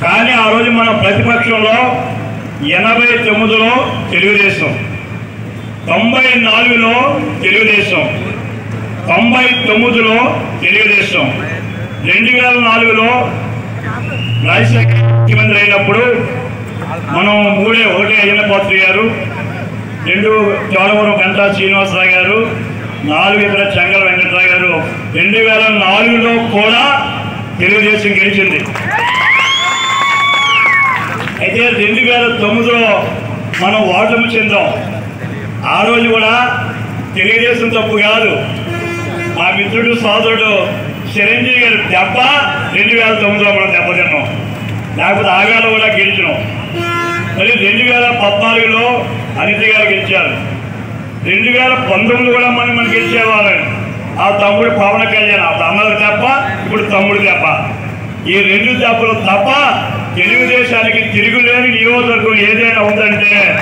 కానీ ఆ రోజు మన ప్రతిపక్షంలో ఎనభై తొమ్మిదిలో తెలుగుదేశం తొంభై నాలుగులో తెలుగుదేశం తొంభై తొమ్మిదిలో తెలుగుదేశం రెండు వేల నాలుగులో రాజశేఖర ముఖ్యమంత్రి అయినప్పుడు మనం మూడే ఒకటి అయ్యన్న పాత్రి గారు రెండు చోడవరం గంటా శ్రీనివాసరావు గారు నాలుగు ఇతర చెంగల వెంకటరావు గారు రెండు వేల నాలుగులో కూడా తెలుగుదేశం గెలిచింది అయితే రెండు వేల తొమ్మిదిలో మనం ఓటమి చెందాం ఆ రోజు కూడా తెలుగుదేశం తప్పు కాదు మా మిత్రుడు సోదరుడు చిరంజీవి గారి దెబ్బ రెండు వేల తొమ్మిదిలో మనం దెబ్బతిన్నాం లేకపోతే ఆ వేళ కూడా గెలిచినాం మరి రెండు వేల పద్నాలుగులో అనిత గారు గెలిచారు రెండు వేల పంతొమ్మిది కూడా మనం మనం గెలిచేవాళ్ళం ఆ తమ్ముడు పవన్ కళ్యాణ్ అప్పుడు అన్నది తప్ప ఇప్పుడు తమ్ముడు తప్ప ఈ రెండు దెబ్బలు తప్ప తెలుగుదేశానికి తిరుగులేని నియోజకవర్గం ఏదైనా ఉందంటే